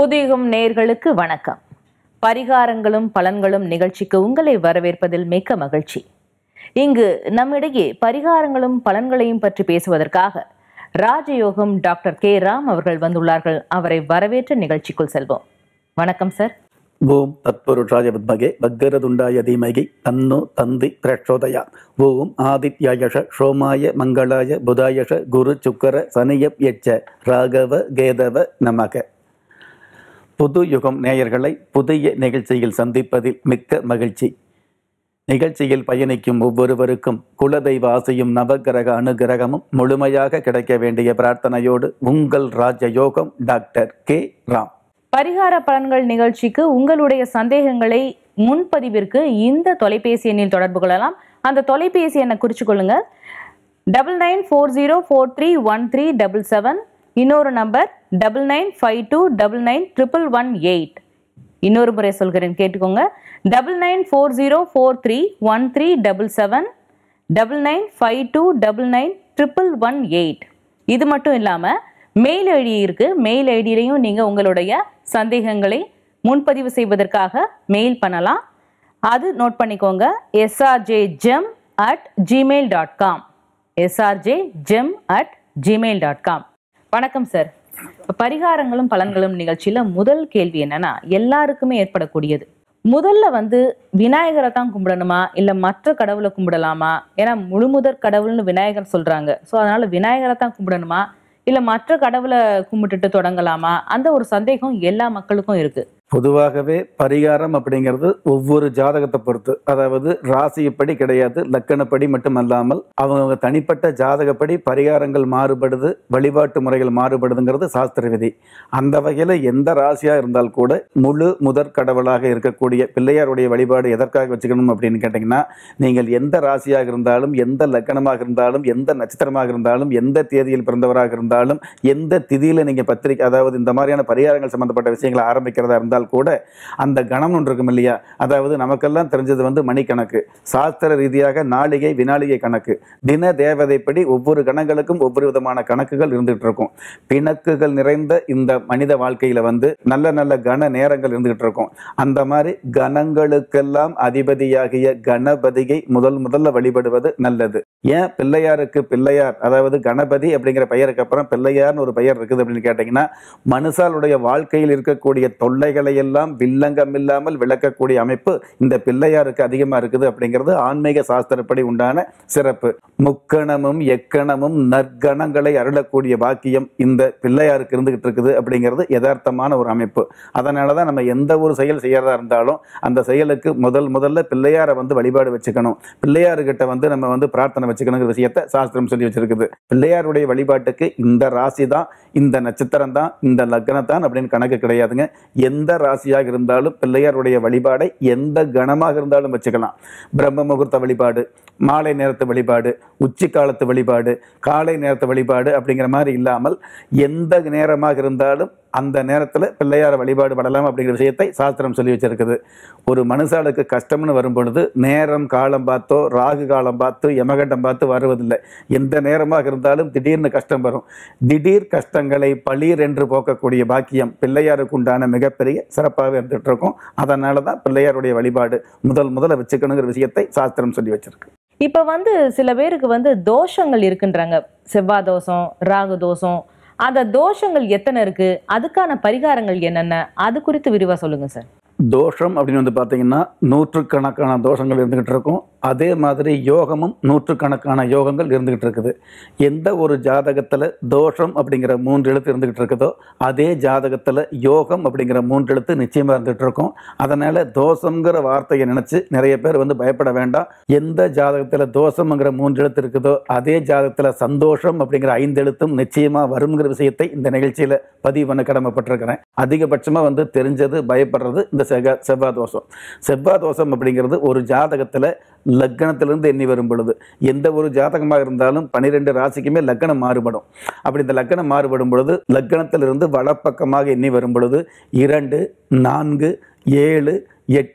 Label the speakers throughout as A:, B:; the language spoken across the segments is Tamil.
A: புதியுகம் நேயர்களுக்கு வணக்கம் பரிகாரங்களும் பலன்களும் நிகழ்ச்சிக்கு உங்களை வரவேற்பதில் மிக்க மகிழ்ச்சி இங்கு நம்மிடையே பரிகாரங்களும் பலன்களையும் பற்றி பேசுவதற்காக ராஜயோகம் டாக்டர் கே ராம் அவர்கள் வந்துள்ளார்கள் அவரை வரவேற்று நிகழ்ச்சிக்குள் செல்வோம் வணக்கம் சார்
B: ஓம் தத்புருஷாய வித்மகே பக்கரதுண்டாய தீமகி தன்னோ தந்தி பிரச்சோதயா ஓம் ஆதித்யாயஷ சோமாய மங்களாய புதாயஷ குரு சுக்கர சனியப் எச்ச ராகவ கேதவ நமக புது யுகம் நேயர்களை புதிய நிகழ்ச்சியில் சந்திப்பதில் மிக்க மகிழ்ச்சி நிகழ்ச்சியில் பயணிக்கும் ஒவ்வொருவருக்கும் குலதெய்வ ஆசையும் நவகிரக அனுகிரகமும் முழுமையாக கிடைக்க வேண்டிய பிரார்த்தனையோடு உங்கள் ராஜயோகம் டாக்டர் கே ராம்
A: பரிகார பலன்கள் நிகழ்ச்சிக்கு உங்களுடைய சந்தேகங்களை முன்பதிவிற்கு இந்த தொலைபேசி எண்ணில் தொடர்பு கொள்ளலாம் அந்த தொலைபேசி எண்ணை குறிச்சு கொள்ளுங்க double nine four zero four three one three double seven இன்னொரு number double nine five two double nine triple one eight இன்னொரு முறை சொல்கிறேன் கேட்டுக்கோங்க double nine four zero four three one three double seven double nine five two double nine triple one eight இது மட்டும் இல்லாமல் மெயில் ஐடி இருக்கு மெயில் ஐடியிலையும் நீங்கள் உங்களுடைய சந்தேகங்களை முன்பதிவு செய்வதற்காக மெயில் பண்ணலாம் அது நோட் பண்ணிக்கோங்க SRJ gem at Gmail dot com SRJ gem at Gmail dot com வணக்கம் சார் பரிகாரங்களும் பலன்களும் நிகழ்ச்சியில முதல் கேள்வி என்னன்னா எல்லாருக்குமே ஏற்படக்கூடியது முதல்ல வந்து விநாயகரை தான் கும்பிடணுமா இல்ல மற்ற கடவுளை கும்பிடலாமா ஏன்னா முழுமுதற் கடவுள்னு விநாயகர் சொல்றாங்க ஸோ அதனால விநாயகரை தான் கும்பிடணுமா இல்ல மற்ற கடவுளை கும்பிட்டுட்டு தொடங்கலாமா அந்த ஒரு சந்தேகம் எல்லா மக்களுக்கும் இருக்கு
B: பொதுவாகவே பரிகாரம் அப்படிங்கிறது ஒவ்வொரு ஜாதகத்தை பொறுத்து அதாவது ராசிப்படி கிடையாது லக்கணப்படி மட்டுமல்லாமல் அவங்க தனிப்பட்ட ஜாதகப்படி பரிகாரங்கள் மாறுபடுது வழிபாட்டு முறைகள் மாறுபடுதுங்கிறது சாஸ்திர விதி அந்த வகையில் எந்த ராசியாக இருந்தால் கூட முழு முதற் கடவுளாக இருக்கக்கூடிய பிள்ளையாருடைய வழிபாடு எதற்காக வச்சுக்கணும் அப்படின்னு கேட்டிங்கன்னா நீங்கள் எந்த ராசியாக இருந்தாலும் எந்த லக்கணமாக இருந்தாலும் எந்த நட்சத்திரமாக இருந்தாலும் எந்த தேதியில் பிறந்தவராக இருந்தாலும் எந்த திதியில் நீங்கள் பத்திரிக்கை அதாவது இந்த மாதிரியான பரிகாரங்கள் சம்பந்தப்பட்ட விஷயங்களை ஆரம்பிக்கிறதா இருந்தால் கூட அந்த கணம் ஒன்று இருக்கும் இல்லையா அதாவது நமக்கெல்லாம் தெரிஞ்சது வந்து மணிக்கணக்கு சாஸ்திர ரீதியாக நாளிகை வினாளிகை கணக்கு தின தேவதைப்படி ஒவ்வொரு கணங்களுக்கும் ஒவ்வொரு விதமான கணக்குகள் இருந்துகிட்டு இருக்கும் பிணக்குகள் நிறைந்த இந்த மனித வாழ்க்கையில வந்து நல்ல நல்ல கன நேரங்கள் இருந்துகிட்டு இருக்கும் அந்த மாதிரி கணங்களுக்கெல்லாம் அதிபதியாகிய கணபதியை முதல் முதல்ல வழிபடுவது நல்லது ஏன் பிள்ளையாருக்கு பிள்ளையார் அதாவது கணபதி அப்படிங்கிற பெயருக்கு அப்புறம் பிள்ளையார்னு ஒரு பெயர் இருக்குது அப்படின்னு கேட்டிங்கன்னா மனுஷாலுடைய வாழ்க்கையில் இருக்கக்கூடிய தொல்லைகளை எல்லாம் வில்லங்கம் இல்லாமல் விளக்கக்கூடிய அமைப்பு இந்த பிள்ளையாருக்கு அதிகமாக இருக்குது அப்படிங்கிறது ஆன்மீக சாஸ்திரப்படி உண்டான சிறப்பு முக்கணமும் எக்கணமும் நற்கணங்களை அருளக்கூடிய பாக்கியம் இந்த பிள்ளையாருக்கு இருந்துகிட்டு இருக்குது அப்படிங்கிறது யதார்த்தமான ஒரு அமைப்பு அதனால தான் நம்ம எந்த ஒரு செயல் செய்யறதா இருந்தாலும் அந்த செயலுக்கு முதல் முதல்ல பிள்ளையாரை வந்து வழிபாடு வச்சுக்கணும் பிள்ளையாருக்கிட்ட வந்து நம்ம வந்து பிரார்த்தனை வச்சுக்கணுங்கிற விஷயத்தை சாஸ்திரம் சொல்லி வச்சிருக்குது பிள்ளையாருடைய வழிபாட்டுக்கு இந்த ராசி தான் இந்த நட்சத்திரம் தான் இந்த லக்னம் தான் அப்படின்னு கணக்கு கிடையாதுங்க எந்த ராசியாக இருந்தாலும் பிள்ளையாருடைய வழிபாடை எந்த கணமாக இருந்தாலும் வச்சுக்கலாம் பிரம்ம முகூர்த்த வழிபாடு மாலை நேரத்து வழிபாடு உச்சி காலத்து வழிபாடு காலை நேரத்து வழிபாடு அப்படிங்கிற மாதிரி இல்லாமல் எந்த நேரமாக இருந்தாலும் அந்த நேரத்தில் பிள்ளையார வழிபாடு படலாம் அப்படிங்கிற விஷயத்தை சாஸ்திரம் சொல்லி வச்சிருக்குது ஒரு மனுஷாளுக்கு கஷ்டம்னு வரும் பொழுது நேரம் காலம் பார்த்தோ ராகு காலம் பார்த்து யமகண்டம் பார்த்து வருவதில்லை எந்த நேரமாக இருந்தாலும் திடீர்னு கஷ்டம் வரும் திடீர் கஷ்டங்களை பளீர் என்று போக்கக்கூடிய பாக்கியம் பிள்ளையாருக்கு உண்டான மிகப்பெரிய சிறப்பாக இருந்துட்டு இருக்கும் அதனால தான் பிள்ளையாருடைய வழிபாடு முதல் முதல்ல வச்சுக்கணுங்கிற விஷயத்தை சாஸ்திரம் சொல்லி வச்சிருக்கு
A: இப்ப வந்து சில பேருக்கு வந்து தோஷங்கள் இருக்குன்றாங்க செவ்வாய் தோஷம் ராகு தோஷம் அந்த தோஷங்கள் எத்தனை இருக்கு அதுக்கான பரிகாரங்கள் என்னென்ன அது குறித்து விரிவா சொல்லுங்க சார்
B: தோஷம் அப்படின்னு வந்து பார்த்தீங்கன்னா நூற்றுக்கணக்கான தோஷங்கள் இருந்துகிட்டு இருக்கும் அதே மாதிரி யோகமும் நூற்றுக்கணக்கான யோகங்கள் இருந்துகிட்டு இருக்குது எந்த ஒரு ஜாதகத்தில் தோஷம் அப்படிங்கிற மூன்று எழுத்து இருந்துகிட்டு இருக்குதோ அதே ஜாதகத்தில் யோகம் அப்படிங்கிற மூன்று எழுத்து நிச்சயமாக இருந்துகிட்டு இருக்கும் அதனால் தோஷங்கிற வார்த்தையை நினச்சி நிறைய பேர் வந்து பயப்பட வேண்டாம் எந்த ஜாதகத்தில் தோஷம்ங்கிற மூன்று எழுத்து இருக்குதோ அதே ஜாதகத்தில் சந்தோஷம் அப்படிங்கிற ஐந்து எழுத்தும் நிச்சயமாக வருங்கிற விஷயத்தை இந்த நிகழ்ச்சியில் பதிவு பண்ண கடமைப்பட்டிருக்கிறேன் அதிகபட்சமாக வந்து தெரிஞ்சது பயப்படுறது இந்த செக செவ்வாய் தோஷம் செவ்வாய் தோஷம் அப்படிங்கிறது ஒரு ஜாதகத்தில் லக்னத்திலிருந்து எண்ணி வரும் பொழுது எந்த ஒரு ஜாதகமாக இருந்தாலும் பனிரெண்டு ராசிக்குமே லக்னம் மாறுபடும் அப்படி இந்த லக்னம் மாறுபடும் பொழுது லக்னத்திலிருந்து வலப்பக்கமாக எண்ணி வரும் பொழுது இரண்டு நான்கு ஏழு எட்டு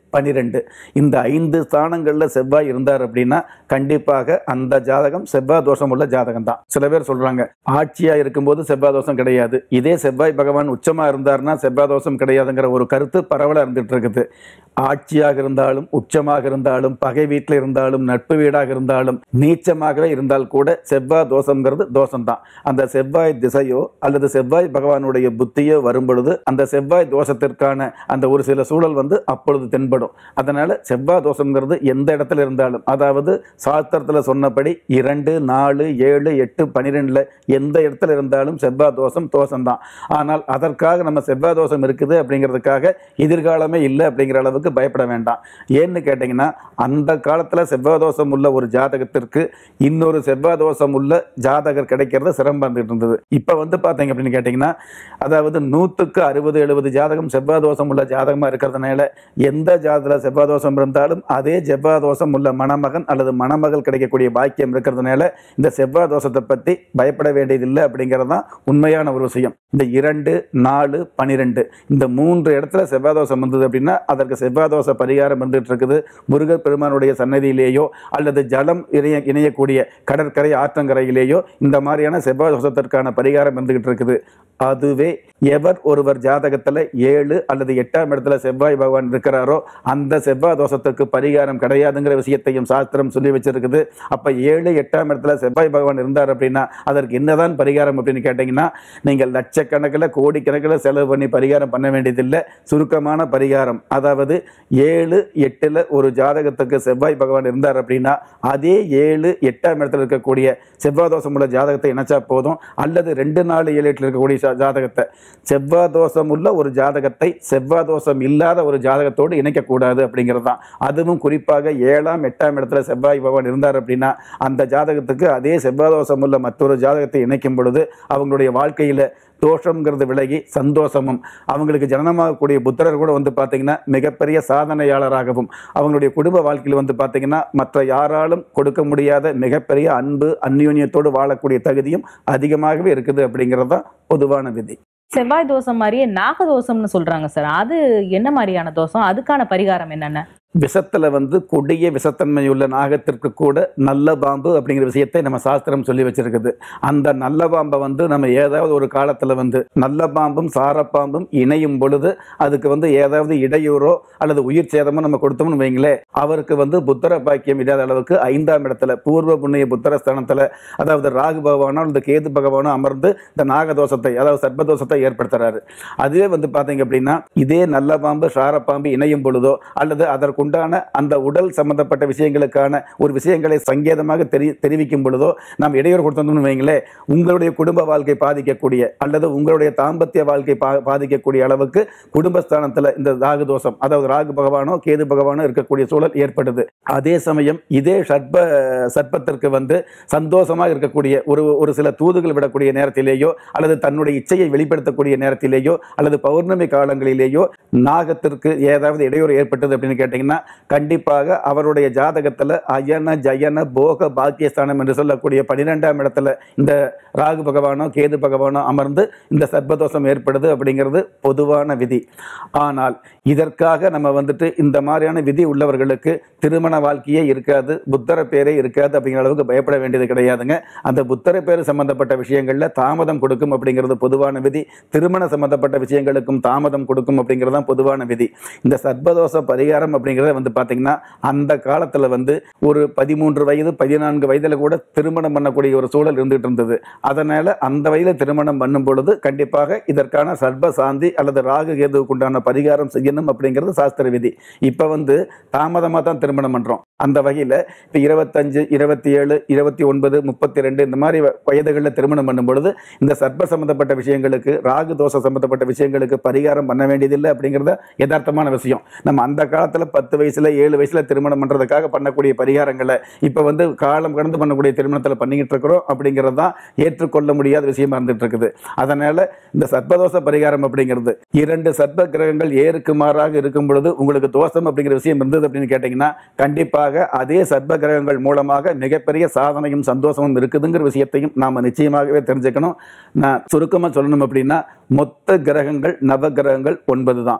B: பனிரெண்டு இந்த ஐந்து ஸ்தானங்களில் செவ்வாய் இருந்தார் அப்படின்னா கண்டிப்பாக அந்த ஜாதகம் செவ்வாய் தோஷம் உள்ள ஜாதகம் தான் சில பேர் சொல்றாங்க ஆட்சியா இருக்கும்போது செவ்வாய் தோஷம் கிடையாது இதே செவ்வாய் பகவான் உச்சமா இருந்தார்னா செவ்வாய் தோஷம் கிடையாதுங்கிற ஒரு கருத்து பரவலா இருந்துட்டு இருக்குது ஆட்சியாக இருந்தாலும் உச்சமாக இருந்தாலும் பகை வீட்டில் இருந்தாலும் நட்பு வீடாக இருந்தாலும் நீச்சமாகவே இருந்தால் கூட செவ்வாய் தோஷங்கிறது தோஷம்தான் அந்த செவ்வாய் திசையோ அல்லது செவ்வாய் பகவானுடைய புத்தியோ வரும் பொழுது அந்த செவ்வாய் தோஷத்திற்கான அந்த ஒரு சில சூழல் வந்து அப்பொழுது தென்படும் அதனால செவ்வாய் தோஷங்கிறது எந்த இடத்துல இருந்தாலும் அதாவது சாஸ்திரத்தில் சொன்னபடி இரண்டு நாலு ஏழு எட்டு பன்னிரெண்டுல எந்த இடத்துல இருந்தாலும் செவ்வாய் தோஷம் தோஷம்தான் ஆனால் அதற்காக நம்ம செவ்வாய் தோஷம் இருக்குது அப்படிங்கிறதுக்காக எதிர்காலமே இல்லை அப்படிங்கிற அளவுக்கு பயப்பட வேண்டாம் ஏன்னு கேட்டிங்கன்னா அந்த காலத்தில் செவ்வாய் தோஷம் உள்ள ஒரு ஜாதகத்திற்கு இன்னொரு செவ்வாய் தோஷம் உள்ள ஜாதகர் கிடைக்கிறது சிரமம் வந்துட்டு இருந்தது இப்போ வந்து பார்த்தீங்க அப்படின்னு கேட்டிங்கன்னா அதாவது நூற்றுக்கு அறுபது எழுபது ஜாதகம் செவ்வாய் தோஷம் உள்ள ஜாதகமாக இருக்கிறதுனால எந்த ஜாதகத்தில் செவ்வாய் தோஷம் இருந்தாலும் அதே செவ்வாய் தோஷம் உள்ள மணமகன் அல்லது மணமகள் கிடைக்கக்கூடிய பாக்கியம் இருக்கிறதுனால இந்த செவ்வாய் தோஷத்தை பற்றி பயப்பட வேண்டியதில்லை அப்படிங்கிறது தான் உண்மையான ஒரு விஷயம் இந்த இரண்டு நாலு பனிரெண்டு இந்த மூன்று இடத்துல செவ்வாய் தோஷம் வந்தது அப்படின்னா அதற்கு செவ்வாய் தோஷ பரிகாரம் வந்துட்டு இருக்குது முருகர் பெருமானுடைய சன்னதியிலேயோ அல்லது ஜலம் இணைய இணையக்கூடிய கடற்கரை ஆற்றங்கரையிலேயோ இந்த மாதிரியான செவ்வாய் தோஷத்திற்கான பரிகாரம் வந்துகிட்டு இருக்குது அதுவே எவர் ஒருவர் ஜாதகத்தில் ஏழு அல்லது எட்டாம் இடத்துல செவ்வாய் பகவான் இருக்கிறாரோ அந்த செவ்வாய் தோஷத்துக்கு பரிகாரம் கிடையாதுங்கிற விஷயத்தையும் சாஸ்திரம் சொல்லி வச்சிருக்குது அப்போ ஏழு எட்டாம் இடத்துல செவ்வாய் பகவான் இருந்தார் அப்படின்னா அதற்கு என்னதான் பரிகாரம் அப்படின்னு கேட்டிங்கன்னா நீங்கள் லட்சக்கணக்கில் கோடிக்கணக்கில் செலவு பண்ணி பரிகாரம் பண்ண வேண்டியதில்லை சுருக்கமான பரிகாரம் அதாவது ஏழு எட்டில் ஒரு ஜாதகத்துக்கு செவ்வாய் பகவான் இருந்தார் அப்படின்னா அதே ஏழு எட்டாம் இடத்துல இருக்கக்கூடிய செவ்வாய் தோஷம் உள்ள ஜாதகத்தை இணைச்சா போதும் அல்லது ரெண்டு நாலு ஏழு எட்டில் இருக்கக்கூடிய ஜா- ஜாதகத்தை செவ்வாய் தோஷம் உள்ள ஒரு ஜாதகத்தை செவ்வாய் தோஷம் இல்லாத ஒரு ஜாதகத்தோடு இணைக்கக்கூடாது அப்படிங்கிறது தான் அதுவும் குறிப்பாக ஏழாம் எட்டாம் இடத்துல செவ்வாய் பகவான் இருந்தார் அப்படின்னா அந்த ஜாதகத்துக்கு அதே செவ்வாய் தோஷம் உள்ள மற்றொரு ஜாதகத்தை இணைக்கும் பொழுது அவங்களுடைய வாழ்க்கையில் தோஷங்கிறது விலகி சந்தோஷமும் அவங்களுக்கு ஜனனமாகக்கூடிய புத்திரர் கூட வந்து பார்த்தீங்கன்னா மிகப்பெரிய சாதனையாளராகவும் அவங்களுடைய குடும்ப வாழ்க்கையில் வந்து பார்த்தீங்கன்னா மற்ற யாராலும் கொடுக்க முடியாத மிகப்பெரிய அன்பு அந்யோன்யத்தோடு வாழக்கூடிய தகுதியும் அதிகமாகவே இருக்குது அப்படிங்கிறது தான் பொதுவான விதி
A: செவ்வாய் தோஷம் மாதிரியே நாக தோஷம்னு சொல்றாங்க சார் அது என்ன மாதிரியான தோஷம் அதுக்கான பரிகாரம் என்னென்ன
B: விஷத்துல வந்து கொடிய விஷத்தன்மையுள்ள நாகத்திற்கு கூட நல்ல பாம்பு அப்படிங்கிற விஷயத்தை நம்ம சாஸ்திரம் சொல்லி வச்சிருக்குது அந்த நல்ல பாம்பை வந்து நம்ம ஏதாவது ஒரு காலத்துல வந்து நல்ல பாம்பும் சாரப்பாம்பும் இணையும் பொழுது அதுக்கு வந்து ஏதாவது இடையூறோ அல்லது உயிர் சேதமோ நம்ம கொடுத்தோம்னு வைங்களேன் அவருக்கு வந்து புத்தர பாக்கியம் இல்லாத அளவுக்கு ஐந்தாம் இடத்துல பூர்வ புண்ணிய புத்தர ஸ்தானத்துல அதாவது ராகு பகவானோ அல்லது கேது பகவானோ அமர்ந்து இந்த நாகதோஷத்தை அதாவது சர்ப்பதோஷத்தை ஏற்படுத்துறாரு அதுவே வந்து பாத்தீங்க அப்படின்னா இதே நல்ல பாம்பு சாரப்பாம்பு இணையும் பொழுதோ அல்லது அதற்குண்டான அந்த உடல் சம்பந்தப்பட்ட விஷயங்களுக்கான ஒரு விஷயங்களை சங்கேதமாக தெரி தெரிவிக்கும் பொழுதோ நாம் இடையூறு கொடுத்தோம்னு வைங்களேன் உங்களுடைய குடும்ப வாழ்க்கை பாதிக்கக்கூடிய அல்லது உங்களுடைய தாம்பத்திய வாழ்க்கை பா பாதிக்கக்கூடிய அளவுக்கு குடும்பஸ்தானத்தில் இந்த ராகு தோஷம் அதாவது ராகு பகவானோ கேது பகவானோ இருக்கக்கூடிய சூழல் ஏற்படுது அதே சமயம் இதே சர்ப்ப சர்ப்பத்திற்கு வந்து சந்தோஷமாக இருக்கக்கூடிய ஒரு ஒரு சில தூதுகள் விடக்கூடிய நேரத்திலேயோ அல்லது தன்னுடைய இச்சையை வெளிப்படுத்தக்கூடிய நேரத்திலேயோ அல்லது பௌர்ணமி காலங்களிலேயோ நாகத்திற்கு ஏதாவது இடையூறு ஏற்பட்டது அப்படின்னு கேட்டிங்கன்னா கண்டிப்பாக அவருடைய ஜாதகத்தில் அயன ஜயன போக பாக்கியஸ்தானம் என்று சொல்லக்கூடிய பன்னிரெண்டாம் இடத்துல இந்த ராகு பகவானோ கேது பகவானோ அமர்ந்து இந்த சர்ப்பதோஷம் ஏற்படுது அப்படிங்கிறது பொதுவான விதி ஆனால் இதற்காக நம்ம வந்துட்டு இந்த மாதிரியான விதி உள்ளவர்களுக்கு திருமண வாழ்க்கையே இருக்காது புத்தர பேரே இருக்காது அப்படிங்கிற அளவுக்கு பயப்பட வேண்டியது கிடையாதுங்க அந்த புத்தர பேர் சம்பந்தப்பட்ட விஷயங்கள்ல தாமதம் கொடுக்கும் அப்படிங்கிறது பொதுவான விதி திருமண சம்பந்தப்பட்ட விஷயங்களுக்கும் தாமதம் கொடுக்கும் அப்படிங்கிறது தான் பொதுவான விதி இந்த சர்ப்பதோஷ பரிகாரம் அப்படிங்கிறத வந்து பார்த்தீங்கன்னா அந்த காலத்தில் வந்து ஒரு பதிமூன்று வயது பதினான்கு வயதில் கூட திருமணம் பண்ணக்கூடிய ஒரு சூழல் இருந்துகிட்டு இருந்தது அதனால அந்த வயதில் திருமணம் பண்ணும் பொழுது கண்டிப்பாக இதற்கான சர்ப்ப சாந்தி அல்லது ராகு கேதுவுக்கு உண்டான பரிகாரம் செய்யணும் அப்படிங்கிறது சாஸ்திர விதி இப்போ வந்து தாமதமாக தான் திருமணம் பண்ணுறோம் அந்த வகையில் இப்போ இருபத்தஞ்சு இருபத்தி ஏழு இருபத்தி ஒன்பது முப்பத்தி ரெண்டு இந்த மாதிரி வ- வயதுகளில் திருமணம் பண்ணும் பொழுது இந்த சர்ப்ப சம்பந்தப்பட்ட விஷயங்களுக்கு ராகு தோஷம் சம்பந்தப்பட்ட விஷயங்களுக்கு பரிகாரம் பண்ண வேண்டியதில்லை அப்படிங்கிறத யதார்த்தமான விஷயம் நம்ம அந்த காலத்தில் பத்து வயசுல ஏழு வயசுல திருமணம் பண்ணுறதுக்காக பண்ணக்கூடிய பரிகாரங்களை இப்போ வந்து காலம் கடந்து பண்ணக்கூடிய திருமணத்தில் பண்ணிக்கிட்டு இருக்கிறோம் அப்படிங்கிறது தான் ஏற்றுக்கொள்ள முடியாத விஷயமா இருந்துட்டு இருக்குது அதனால இந்த சர்ப்பதோஷ பரிகாரம் அப்படிங்கிறது இரண்டு சர்ப்ப கிரகங்கள் ஏருக்கு மாறாக இருக்கும் பொழுது உங்களுக்கு தோஷம் அப்படிங்கிற விஷயம் இருந்தது அப்படின்னு கேட்டிங்கன்னா கண்டிப்பாக அதே சர்ப்ப கிரகங்கள் மூலமாக மிகப்பெரிய சாதனையும் சந்தோஷமும் இருக்குதுங்கிற விஷயத்தையும் நாம் நிச்சயமாகவே தெரிஞ்சுக்கணும் நான் சுருக்கமாக சொல்லணும் அப்படின்னா மொத்த கிரகங்கள் நவ கிரகங்கள் ஒன்பது தான்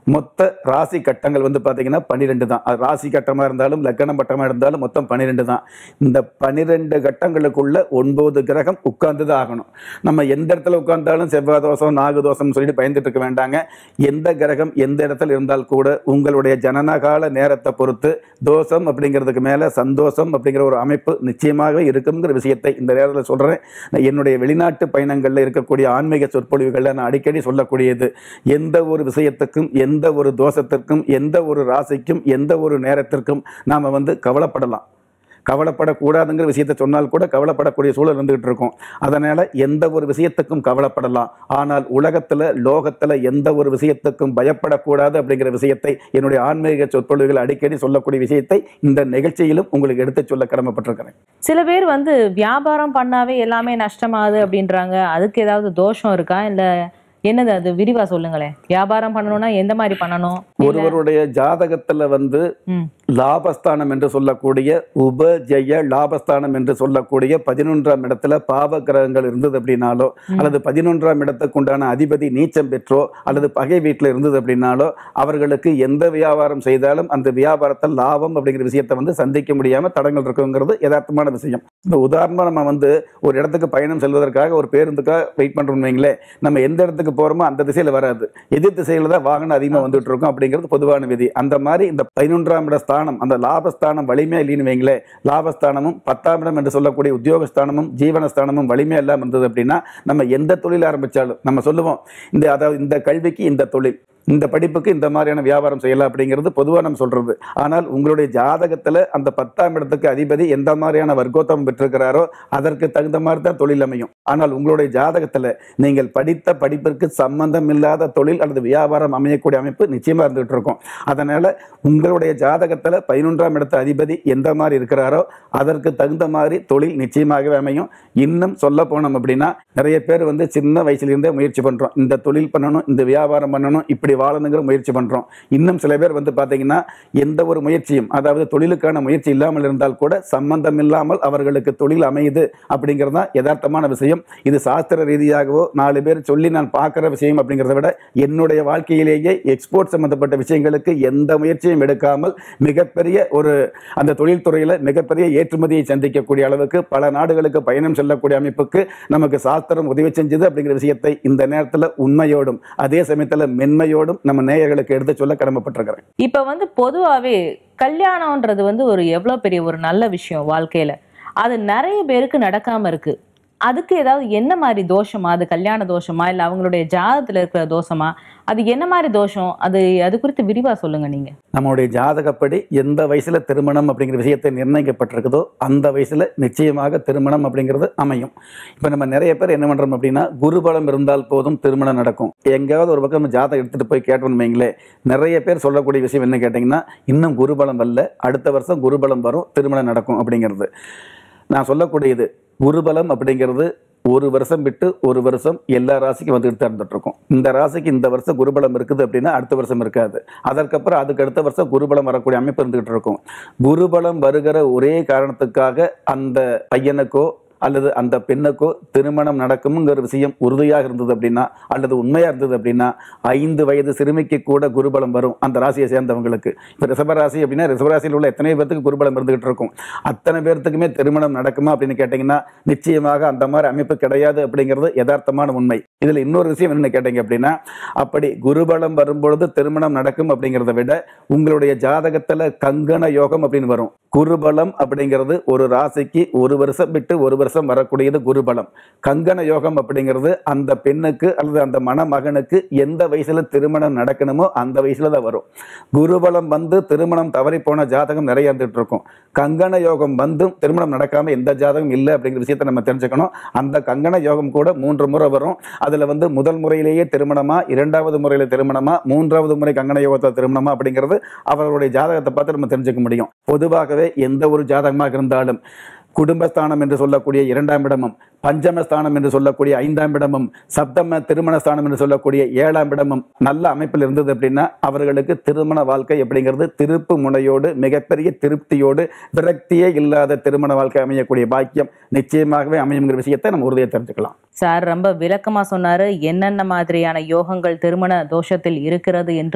B: மொத்த ராசி கட்டங்கள் வந்து பார்த்தீங்கன்னா பன்னிரெண்டு தான் அது ராசி கட்டமாக இருந்தாலும் லக்கணம் பட்டமாக இருந்தாலும் மொத்தம் பன்னிரெண்டு தான் இந்த பன்னிரெண்டு கட்டங்களுக்குள்ள ஒன்பது கிரகம் உட்கார்ந்து தான் ஆகணும் நம்ம எந்த இடத்துல உட்கார்ந்தாலும் செவ்வாய் தோஷம் நாகு தோஷம் சொல்லிட்டு பயந்துட்டு இருக்க வேண்டாங்க எந்த கிரகம் எந்த இடத்துல இருந்தால் கூட உங்களுடைய ஜனனகால நேரத்தை பொறுத்து தோஷம் அப்படிங்கிறதுக்கு மேலே சந்தோஷம் அப்படிங்கிற ஒரு அமைப்பு நிச்சயமாக இருக்குங்கிற விஷயத்தை இந்த நேரத்தில் சொல்கிறேன் என்னுடைய வெளிநாட்டு பயணங்களில் இருக்கக்கூடிய ஆன்மீக சொற்பொழிவுகளில் நான் அடிக்கடி சொல்லக்கூடியது எந்த ஒரு விஷயத்துக்கும் எந்த ஒரு தோஷத்திற்கும் எந்த ஒரு ராசிக்கும் எந்த ஒரு நேரத்திற்கும் நாம் வந்து கவலைப்படலாம் கவலைப்படக்கூடாதுங்கிற விஷயத்தை சொன்னால் கூட கவலைப்படக்கூடிய சூழல் இருந்துகிட்டு இருக்கும் அதனால எந்த ஒரு விஷயத்துக்கும் கவலைப்படலாம் ஆனால் உலகத்துல லோகத்துல எந்த ஒரு விஷயத்துக்கும் பயப்படக்கூடாது அப்படிங்கிற விஷயத்தை என்னுடைய ஆன்மீக சொற்பொழிவுகள் அடிக்கடி சொல்லக்கூடிய விஷயத்தை இந்த நிகழ்ச்சியிலும் உங்களுக்கு எடுத்துச் சொல்ல கடமைப்பட்டிருக்கிறேன்
A: சில பேர் வந்து வியாபாரம் பண்ணாவே எல்லாமே நஷ்டமாகுது அப்படின்றாங்க அதுக்கு ஏதாவது தோஷம் இருக்கா இல்ல என்னது அது விரிவா சொல்லுங்களேன் வியாபாரம் பண்ணணும்னா எந்த மாதிரி பண்ணணும் இல்ல-
B: ஒருவருடைய ஜாதகத்துல வந்து
A: ம்,
B: லாபஸ்தானம் என்று சொல்லக்கூடிய உபஜய லாபஸ்தானம் என்று சொல்லக்கூடிய பதினொன்றாம் இடத்துல பாவ கிரகங்கள் இருந்தது அப்படின்னாலோ அல்லது பதினொன்றாம் இடத்துக்கு உண்டான அதிபதி நீச்சம் பெற்றோ அல்லது பகை வீட்டில் இருந்தது அப்படின்னாலோ அவர்களுக்கு எந்த வியாபாரம் செய்தாலும் அந்த வியாபாரத்தில் லாபம் அப்படிங்கிற விஷயத்தை வந்து சந்திக்க முடியாம தடங்கள் இருக்குங்கிறது யதார்த்தமான விஷயம் இப்போ உதாரணமா நம்ம வந்து ஒரு இடத்துக்கு பயணம் செல்வதற்காக ஒரு பேருந்துக்காக வெயிட் பண்றோம்னு வைங்களேன் நம்ம எந்த இடத்துக்கு போறோமோ அந்த திசையில வராது எதிர் திசையில தான் வாகனம் அதிகமாக வந்துட்டு இருக்கும் அப்படிங்கிறது பொதுவான விதி அந்த மாதிரி இந்த பதினொன்றாம் இட ஸ்தானம் அந்த லாபஸ்தானம் வலிமையா இல்லைன்னு வைங்களேன் லாபஸ்தானமும் பத்தாம் இடம் என்று சொல்லக்கூடிய உத்தியோகஸ்தானமும் ஜீவனஸ்தானமும் வலிமையா இல்லாமல் இருந்தது அப்படின்னா நம்ம எந்த தொழில் ஆரம்பிச்சாலும் நம்ம சொல்லுவோம் இந்த அதாவது இந்த கல்விக்கு இந்த தொழில் இந்த படிப்புக்கு இந்த மாதிரியான வியாபாரம் செய்யலாம் அப்படிங்கிறது பொதுவாக நம்ம சொல்றது ஆனால் உங்களுடைய ஜாதகத்துல அந்த பத்தாம் இடத்துக்கு அதிபதி எந்த மாதிரியான வர்க்கோத்தமம் பெற்றிருக்கிறாரோ அதற்கு தகுந்த மாதிரி தான் தொழில் அமையும் ஆனால் உங்களுடைய ஜாதகத்துல நீங்கள் படித்த படிப்பிற்கு சம்பந்தம் இல்லாத தொழில் அல்லது வியாபாரம் அமையக்கூடிய அமைப்பு நிச்சயமா இருந்துகிட்டு இருக்கும் அதனால உங்களுடைய ஜாதகத்துல பதினொன்றாம் இடத்து அதிபதி எந்த மாதிரி இருக்கிறாரோ அதற்கு தகுந்த மாதிரி தொழில் நிச்சயமாகவே அமையும் இன்னும் சொல்ல போனோம் அப்படின்னா நிறைய பேர் வந்து சின்ன வயசுல இருந்தே முயற்சி பண்றோம் இந்த தொழில் பண்ணணும் இந்த வியாபாரம் பண்ணணும் இப்படி வாழணுங்கிற முயற்சி பண்றோம் இன்னும் சில பேர் வந்து பாத்தீங்கன்னா எந்த ஒரு முயற்சியும் அதாவது தொழிலுக்கான முயற்சி இல்லாமல் இருந்தால் கூட சம்பந்தம் இல்லாமல் அவர்களுக்கு தொழில் அமையுது அப்படிங்கிறது தான் யதார்த்தமான விஷயம் இது சாஸ்திர ரீதியாகவோ நாலு பேர் சொல்லி நான் பார்க்குற விஷயம் அப்படிங்கிறத விட என்னுடைய வாழ்க்கையிலேயே எக்ஸ்போர்ட் சம்பந்தப்பட்ட விஷயங்களுக்கு எந்த முயற்சியும் எடுக்காமல் மிகப்பெரிய ஒரு அந்த தொழில்துறையில் மிகப்பெரிய ஏற்றுமதியை சந்திக்கக்கூடிய அளவுக்கு பல நாடுகளுக்கு பயணம் செல்லக்கூடிய அமைப்புக்கு நமக்கு சாஸ்திரம் உதவி செஞ்சது அப்படிங்கிற விஷயத்தை இந்த நேரத்தில் உண்மையோடும் அதே சமயத்தில் மென்மையோடும் நம்ம நேயர்களுக்கு எடுத்து சொல்ல கடமைப்பட்டிருக்கிறேன்
A: இப்ப வந்து பொதுவாவே கல்யாணம்ன்றது வந்து ஒரு எவ்வளவு பெரிய ஒரு நல்ல விஷயம் வாழ்க்கையில அது நிறைய பேருக்கு நடக்காம இருக்கு அதுக்கு ஏதாவது என்ன மாதிரி தோஷமா அது கல்யாண தோஷமா இல்ல அவங்களுடைய ஜாதகத்துல இருக்கிற தோஷமா அது என்ன மாதிரி தோஷம் அது அது குறித்து விரிவா சொல்லுங்க நீங்க
B: நம்மளுடைய ஜாதகப்படி எந்த வயசுல திருமணம் அப்படிங்கிற விஷயத்தை நிர்ணயிக்கப்பட்டிருக்குதோ அந்த வயசுல நிச்சயமாக திருமணம் அப்படிங்கிறது அமையும் இப்போ நம்ம நிறைய பேர் என்ன பண்றோம் அப்படின்னா குருபலம் இருந்தால் போதும் திருமணம் நடக்கும் எங்கேயாவது ஒரு பக்கம் நம்ம ஜாதகம் எடுத்துட்டு போய் கேட்டோம்னு வைங்களேன் நிறைய பேர் சொல்லக்கூடிய விஷயம் என்ன கேட்டிங்கன்னா இன்னும் குருபலம் வரல அடுத்த வருஷம் குருபலம் வரும் திருமணம் நடக்கும் அப்படிங்கிறது நான் சொல்லக்கூடியது குருபலம் அப்படிங்கிறது ஒரு வருஷம் விட்டு ஒரு வருஷம் எல்லா ராசிக்கும் வந்துட்டு தான் இருந்துட்டு இருக்கும் இந்த ராசிக்கு இந்த வருஷம் குருபலம் இருக்குது அப்படின்னா அடுத்த வருஷம் இருக்காது அதற்கப்புறம் அதுக்கு அடுத்த வருஷம் குருபலம் வரக்கூடிய அமைப்பு இருந்துகிட்டு இருக்கும் குருபலம் வருகிற ஒரே காரணத்துக்காக அந்த பையனுக்கோ அல்லது அந்த பெண்ணுக்கோ திருமணம் நடக்கும்ங்கிற விஷயம் உறுதியாக இருந்தது அப்படின்னா அல்லது உண்மையாக இருந்தது அப்படின்னா ஐந்து வயது சிறுமிக்கு கூட குருபலம் வரும் அந்த ராசியை சேர்ந்தவங்களுக்கு இப்போ ரிஷபராசி அப்படின்னா ரிஷபராசியில் உள்ள எத்தனை பேர்த்துக்கு குருபலம் இருந்துகிட்டு இருக்கும் அத்தனை பேர்த்துக்குமே திருமணம் நடக்குமா அப்படின்னு கேட்டிங்கன்னா நிச்சயமாக அந்த மாதிரி அமைப்பு கிடையாது அப்படிங்கிறது யதார்த்தமான உண்மை இதில் இன்னொரு விஷயம் என்ன கேட்டீங்க அப்படின்னா அப்படி குருபலம் வரும்பொழுது திருமணம் நடக்கும் அப்படிங்கிறத விட உங்களுடைய ஜாதகத்தில் கங்கண யோகம் அப்படின்னு வரும் குருபலம் அப்படிங்கிறது ஒரு ராசிக்கு ஒரு வருஷம் விட்டு ஒரு வருஷம் வரக்கூடியது குருபலம் கங்கண யோகம் அப்படிங்கிறது அந்த பெண்ணுக்கு அல்லது அந்த மணமகனுக்கு எந்த வயசுல திருமணம் நடக்கணுமோ அந்த வயசுல தான் வரும் குருபலம் வந்து திருமணம் தவறி போன ஜாதகம் நிறைய இருந்துட்டு இருக்கும் கங்கண யோகம் வந்தும் திருமணம் நடக்காம எந்த ஜாதகம் இல்லை அப்படிங்கிற விஷயத்தை நம்ம தெரிஞ்சுக்கணும் அந்த கங்கண யோகம் கூட மூன்று முறை வரும் அதுல வந்து முதல் முறையிலேயே திருமணமா இரண்டாவது முறையில திருமணமா மூன்றாவது முறை கங்கண யோகத்தில் திருமணமா அப்படிங்கிறது அவர்களுடைய ஜாதகத்தை பார்த்து நம்ம தெரிஞ்சுக்க முடியும் பொதுவாகவே எந்த ஒரு ஜாதகமாக இருந்தாலும் குடும்பஸ்தானம் என்று சொல்லக்கூடிய இரண்டாம் இடமும் பஞ்சமஸ்தானம் என்று சொல்லக்கூடிய ஐந்தாம் இடமும் சப்தம திருமணஸ்தானம் என்று சொல்லக்கூடிய ஏழாம் இடமும் நல்ல அமைப்பில் இருந்தது அப்படின்னா அவர்களுக்கு திருமண வாழ்க்கை அப்படிங்கிறது திருப்பு முனையோடு மிகப்பெரிய திருப்தியோடு விரக்தியே இல்லாத திருமண வாழ்க்கை அமையக்கூடிய பாக்கியம் நிச்சயமாகவே அமையுங்கிற விஷயத்தை நம்ம உறுதியை தெரிஞ்சுக்கலாம்
A: சார் ரொம்ப விளக்கமா சொன்னாரு என்னென்ன மாதிரியான யோகங்கள் திருமண தோஷத்தில் இருக்கிறது என்று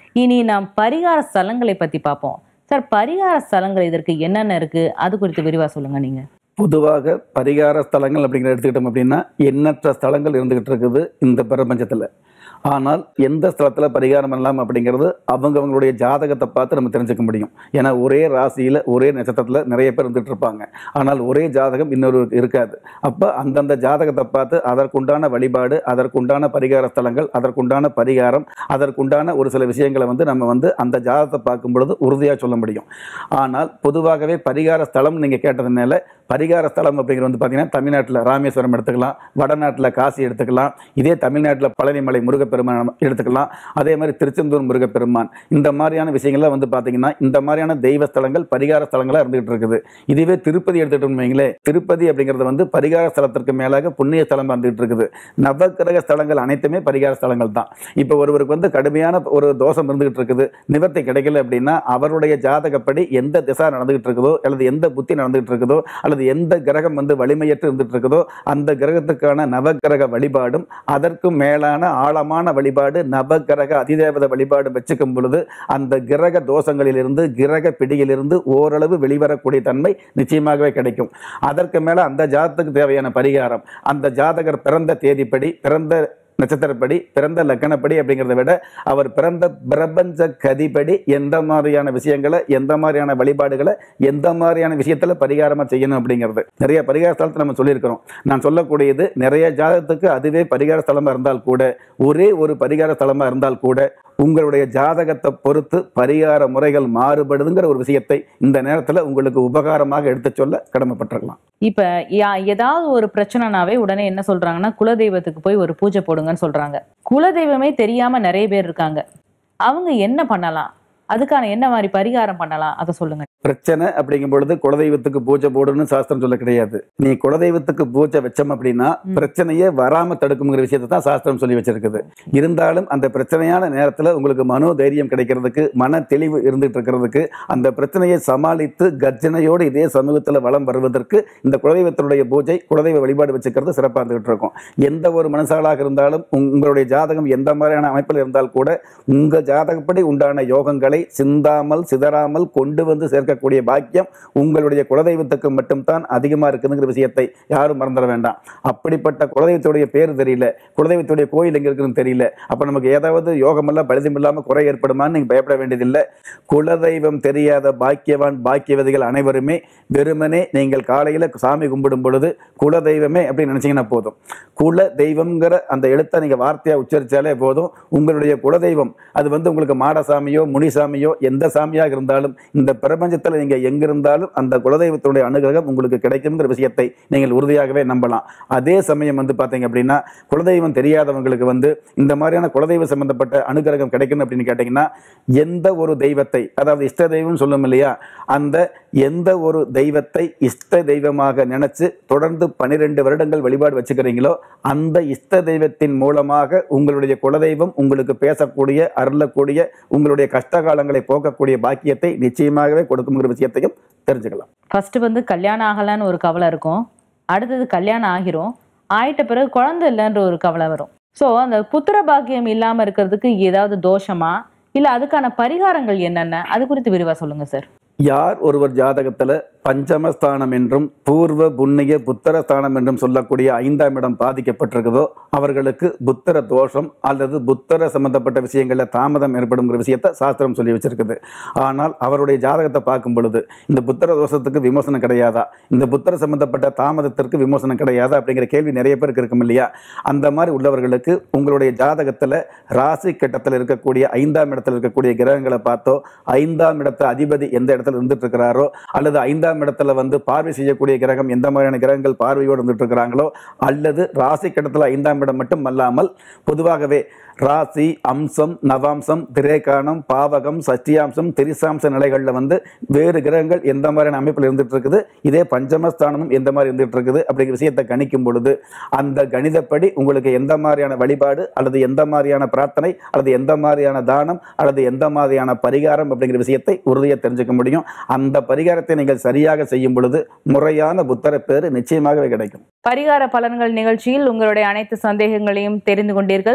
A: இனி நாம் பரிகார ஸ்தலங்களை பத்தி பார்ப்போம் சார் பரிகார ஸ்தலங்கள் இதற்கு என்னென்ன இருக்கு அது குறித்து விரிவா சொல்லுங்க நீங்க
B: பொதுவாக பரிகார ஸ்தலங்கள் அப்படிங்கிற எடுத்துக்கிட்டோம் அப்படின்னா எண்ணற்ற ஸ்தலங்கள் இருந்துகிட்டு இருக்குது இந்த பிரபஞ்சத்தில் ஆனால் எந்த ஸ்தலத்தில் பரிகாரம் பண்ணலாம் அப்படிங்கிறது அவங்கவங்களுடைய ஜாதகத்தை பார்த்து நம்ம தெரிஞ்சுக்க முடியும் ஏன்னா ஒரே ராசியில் ஒரே நட்சத்திரத்தில் நிறைய பேர் இருந்துகிட்டு இருப்பாங்க ஆனால் ஒரே ஜாதகம் இன்னொரு இருக்காது அப்போ அந்தந்த ஜாதகத்தை பார்த்து அதற்குண்டான வழிபாடு அதற்குண்டான பரிகார ஸ்தலங்கள் அதற்குண்டான பரிகாரம் அதற்குண்டான ஒரு சில விஷயங்களை வந்து நம்ம வந்து அந்த ஜாதகத்தை பார்க்கும் பொழுது உறுதியாக சொல்ல முடியும் ஆனால் பொதுவாகவே பரிகார ஸ்தலம் நீங்கள் கேட்டதுனால பரிகார ஸ்தலம் அப்படிங்கிறது வந்து பார்த்தீங்கன்னா தமிழ்நாட்டில் ராமேஸ்வரம் எடுத்துக்கலாம் வடநாட்டில் காசி எடுத்துக்கலாம் இதே தமிழ்நாட்டில் பழனிமலை முருகப்பெருமான் எடுத்துக்கலாம் அதே மாதிரி திருச்செந்தூர் முருகப்பெருமான் இந்த மாதிரியான விஷயங்கள்லாம் வந்து பார்த்தீங்கன்னா இந்த மாதிரியான தெய்வ ஸ்தலங்கள் பரிகார ஸ்தலங்களாக இருந்துகிட்டு இருக்குது இதுவே திருப்பதி எடுத்துக்கிட்டோம்னு வைங்களேன் திருப்பதி அப்படிங்கிறது வந்து பரிகார ஸ்தலத்திற்கு மேலாக புண்ணிய ஸ்தலம் வந்துகிட்டு இருக்குது நவக்கிரக ஸ்தலங்கள் அனைத்துமே பரிகார ஸ்தலங்கள் தான் இப்போ ஒருவருக்கு வந்து கடுமையான ஒரு தோஷம் இருந்துகிட்டு இருக்குது நிவர்த்தி கிடைக்கல அப்படின்னா அவருடைய ஜாதகப்படி எந்த திசா நடந்துகிட்டு இருக்குதோ அல்லது எந்த புத்தி நடந்துகிட்டு இருக்குதோ அல்லது எந்த கிரகம் வந்து வலிமையற்று இருந்துட்டு இருக்குதோ அந்த கிரகத்துக்கான நவக்கிரக வழிபாடும் அதற்கும் மேலான ஆழமான வழிபாடு நவக்கிரக அதிதேவத வழிபாடு வச்சுக்கும் பொழுது அந்த கிரக தோஷங்களிலிருந்து கிரக பிடியிலிருந்து ஓரளவு வெளிவரக்கூடிய தன்மை நிச்சயமாகவே கிடைக்கும் அதற்கு மேல அந்த ஜாதகத்துக்கு தேவையான பரிகாரம் அந்த ஜாதகர் பிறந்த தேதிப்படி பிறந்த நட்சத்திரப்படி பிறந்த லக்கணப்படி அப்படிங்கிறத விட அவர் பிறந்த பிரபஞ்ச கதிப்படி எந்த மாதிரியான விஷயங்களை எந்த மாதிரியான வழிபாடுகளை எந்த மாதிரியான விஷயத்துல பரிகாரமா செய்யணும் அப்படிங்கிறது நிறைய பரிகார ஸ்தலத்தை நம்ம சொல்லியிருக்கிறோம் நான் சொல்லக்கூடியது நிறைய ஜாதகத்துக்கு அதுவே பரிகார ஸ்தலமா இருந்தால் கூட ஒரே ஒரு பரிகார ஸ்தலமா இருந்தால் கூட உங்களுடைய ஜாதகத்தை பொறுத்து பரிகார முறைகள் மாறுபடுதுங்கிற ஒரு விஷயத்தை இந்த நேரத்தில் உங்களுக்கு உபகாரமாக எடுத்துச் சொல்ல கடமைப்பட்டிருக்கலாம்
A: இப்ப யா- ஏதாவது ஒரு பிரச்சனைனாவே உடனே என்ன சொல்றாங்கன்னா குலதெய்வத்துக்கு போய் ஒரு பூஜை போடுங்கன்னு சொல்றாங்க குலதெய்வமே தெரியாம நிறைய பேர் இருக்காங்க அவங்க என்ன பண்ணலாம் அதுக்கான என்ன மாதிரி பரிகாரம் பண்ணலாம் அதை சொல்லுங்க
B: பிரச்சனை அப்படிங்கும் பொழுது குலதெய்வத்துக்கு பூஜை போடுன்னு சாஸ்திரம் சொல்ல கிடையாது நீ குலதெய்வத்துக்கு பூஜை வச்சோம் அப்படின்னா பிரச்சனையே வராம தடுக்குங்கிற விஷயத்தை தான் சாஸ்திரம் சொல்லி வச்சிருக்குது இருந்தாலும் அந்த பிரச்சனையான நேரத்துல உங்களுக்கு மனோ தைரியம் கிடைக்கிறதுக்கு மன தெளிவு இருந்துட்டு இருக்கிறதுக்கு அந்த பிரச்சனையை சமாளித்து கர்ஜனையோடு இதே சமூகத்துல வளம் வருவதற்கு இந்த குலதெய்வத்தினுடைய பூஜை குலதெய்வ வழிபாடு வச்சுக்கிறது சிறப்பாக இருந்துகிட்டு இருக்கும் எந்த ஒரு மனசாளாக இருந்தாலும் உங்க- உங்களுடைய ஜாதகம் எந்த மாதிரியான அமைப்பில் இருந்தால் கூட உங்க ஜாதகப்படி உண்டான யோகங்களை சிந்தாமல் சிதறாமல் கொண்டு வந்து சேர்க்கக்கூடிய பாக்கியம் உங்களுடைய குலதெய்வத்துக்கு மட்டும்தான் அதிகமாக இருக்குதுங்கிற விஷயத்தை யாரும் மறந்துட வேண்டாம் அப்படிப்பட்ட குலதெய்வத்துடைய பேர் தெரியல குலதெய்வத்துடைய கோயில் எங்க இருக்குன்னு தெரியல அப்ப நமக்கு ஏதாவது யோகமெல்லாம் பலிதம் இல்லாம குறை ஏற்படுமான்னு நீங்க பயப்பட வேண்டியதில்லை குலதெய்வம் தெரியாத பாக்கியவான் பாக்கியவதிகள் அனைவருமே வெறுமனே நீங்கள் காலையில சாமி கும்பிடும் பொழுது குலதெய்வமே அப்படின்னு நினைச்சீங்கன்னா போதும் குல தெய்வம்ங்கிற அந்த எழுத்தை நீங்க வார்த்தையா உச்சரிச்சாலே போதும் உங்களுடைய குலதெய்வம் அது வந்து உங்களுக்கு மாடசாமியோ முனிசாமியோ எந்த சாமியாக இருந்தாலும் இந்த பிரபஞ்சத்தில் நீங்க எங்க இருந்தாலும் அந்த குலதெய்வத்தினுடைய அனுகிரகம் உங்களுக்கு கிடைக்குங்கிற விஷயத்தை நீங்கள் உறுதியாகவே நம்பலாம் அதே சமயம் வந்து பாத்தீங்க அப்படின்னா குலதெய்வம் தெரியாதவங்களுக்கு வந்து இந்த மாதிரியான குலதெய்வம் சம்பந்தப்பட்ட அனுகிரகம் கிடைக்கணும் அப்படின்னு கேட்டீங்கன்னா எந்த ஒரு தெய்வத்தை அதாவது இஷ்ட தெய்வம் சொல்லும் இல்லையா அந்த எந்த ஒரு தெய்வத்தை இஷ்ட தெய்வமாக நினைச்சு தொடர்ந்து பன்னிரெண்டு வருடங்கள் வழிபாடு வச்சுக்கிறீங்களோ அந்த இஷ்ட தெய்வத்தின் மூலமாக உங்களுடைய குலதெய்வம் உங்களுக்கு பேசக்கூடிய அருளக்கூடிய உங்களுடைய கஷ்ட காலங்களை போக்கக்கூடிய பாக்கியத்தை நிச்சயமாகவே கொடுக்குங்கிற விஷயத்தையும் தெரிஞ்சுக்கலாம்
A: ஃபர்ஸ்ட் வந்து கல்யாணம் ஆகலைன்னு ஒரு கவலை இருக்கும் அடுத்தது கல்யாணம் ஆகிரும் ஆயிட்ட பிறகு குழந்தை இல்லைன்ற ஒரு கவலை வரும் ஸோ அந்த புத்திர பாக்கியம் இல்லாம இருக்கிறதுக்கு ஏதாவது தோஷமா இல்ல அதுக்கான பரிகாரங்கள் என்னென்ன அது குறித்து விரிவா சொல்லுங்க சார்
B: யார் ஒருவர் ஜாதகத்துல பஞ்சமஸ்தானம் என்றும் பூர்வ புண்ணிய புத்தர ஸ்தானம் என்றும் சொல்லக்கூடிய ஐந்தாம் இடம் பாதிக்கப்பட்டிருக்குதோ அவர்களுக்கு புத்தர தோஷம் அல்லது புத்தர சம்பந்தப்பட்ட விஷயங்களில் தாமதம் ஏற்படுங்கிற விஷயத்தை சாஸ்திரம் சொல்லி வச்சிருக்குது ஆனால் அவருடைய ஜாதகத்தை பார்க்கும் பொழுது இந்த புத்தர தோஷத்துக்கு விமோசனம் கிடையாதா இந்த புத்தர சம்பந்தப்பட்ட தாமதத்திற்கு விமோசனம் கிடையாதா அப்படிங்கிற கேள்வி நிறைய பேருக்கு இருக்கும் இல்லையா அந்த மாதிரி உள்ளவர்களுக்கு உங்களுடைய ஜாதகத்துல ராசி கட்டத்தில் இருக்கக்கூடிய ஐந்தாம் இடத்துல இருக்கக்கூடிய கிரகங்களை பார்த்தோ ஐந்தாம் இடத்து அதிபதி எந்த இடத்துல இருந்துட்டு இருக்கிறாரோ அல்லது ஐந்தாம் இடத்துல வந்து பார்வை செய்யக்கூடிய கிரகம் எந்த மாதிரியான கிரகங்கள் பார்வையோடு இருந்துட்டு இருக்கிறாங்களோ அல்லது ராசி கட்டத்தில் ஐந்தாம் இடம் மட்டும் அல்லாமல் பொதுவாகவே ராசி அம்சம் நவாம்சம் திரேகானம் பாவகம் சஷ்டியாம்சம் திரிசாம்ச நிலைகளில் வந்து வேறு கிரகங்கள் எந்த மாதிரியான அமைப்பில் இருந்துட்டு இருக்குது இதே பஞ்சமஸ்தானமும் எந்த மாதிரி இருந்துட்டு இருக்குது அப்படிங்கிற விஷயத்தை கணிக்கும் பொழுது அந்த கணிதப்படி உங்களுக்கு எந்த மாதிரியான வழிபாடு அல்லது எந்த மாதிரியான பிரார்த்தனை அல்லது எந்த மாதிரியான தானம் அல்லது எந்த மாதிரியான பரிகாரம் அப்படிங்கிற விஷயத்தை உறுதியாக தெரிஞ்சுக்க முடியும் அந்த பரிகாரத்தை நீங்கள் சரியாக செய்யும் பொழுது முறையான புத்தர பேர் நிச்சயமாகவே கிடைக்கும்
A: பரிகார பலன்கள் நிகழ்ச்சியில் உங்களுடைய அனைத்து சந்தேகங்களையும் தெரிந்து கொண்டீர்கள்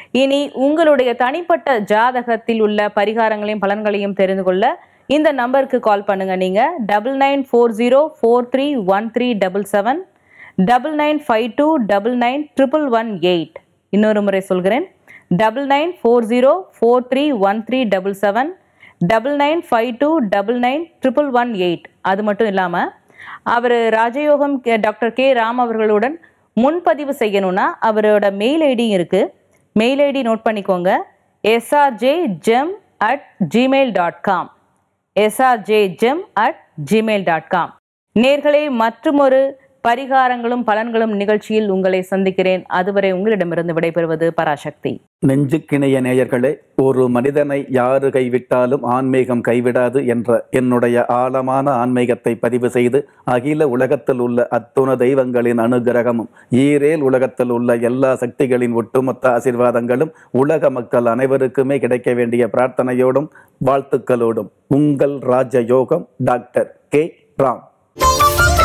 A: இனி உங்களுடைய தனிப்பட்ட ஜாதகத்தில் உள்ள பரிகாரங்களையும் பலன்களையும் தெரிந்து கொள்ள இந்த நம்பருக்கு கால் பண்ணுங்க நீங்க double nine four zero four three one three double seven double nine five two double nine triple one eight இன்னொரு முறை சொல்கிறேன் double nine four zero four three one three double seven double nine five two double nine triple one eight அது மட்டும் இல்லாமல் அவர் ராஜயோகம் கே- டாக்டர் கே ராம் அவர்களுடன் முன்பதிவு செய்யணும்னா அவரோட மெயில் ஐடி இருக்கு மெயில் ஐடி நோட் பண்ணிக்கோங்க SRJ gem at Gmail dot com SRJ gem at Gmail dot com நேர்களே மற்றுமொரு பரிகாரங்களும் பலன்களும் நிகழ்ச்சியில் உங்களை சந்திக்கிறேன் அதுவரை உங்களிடமிருந்து விடைபெறுவது பராசக்தி
B: நெஞ்சுக்கிணைய நேயர்களே ஒரு மனிதனை யாரு கைவிட்டாலும் ஆன்மீகம் கைவிடாது என்ற என்னுடைய ஆழமான ஆன்மீகத்தை பதிவு செய்து அகில உலகத்தில் உள்ள அத்துண தெய்வங்களின் அனுகிரகமும் ஈரேல் உலகத்தில் உள்ள எல்லா சக்திகளின் ஒட்டுமொத்த ஆசீர்வாதங்களும் உலக மக்கள் அனைவருக்குமே கிடைக்க வேண்டிய பிரார்த்தனையோடும் வாழ்த்துக்களோடும் உங்கள் ராஜ யோகம் டாக்டர் கே ராம்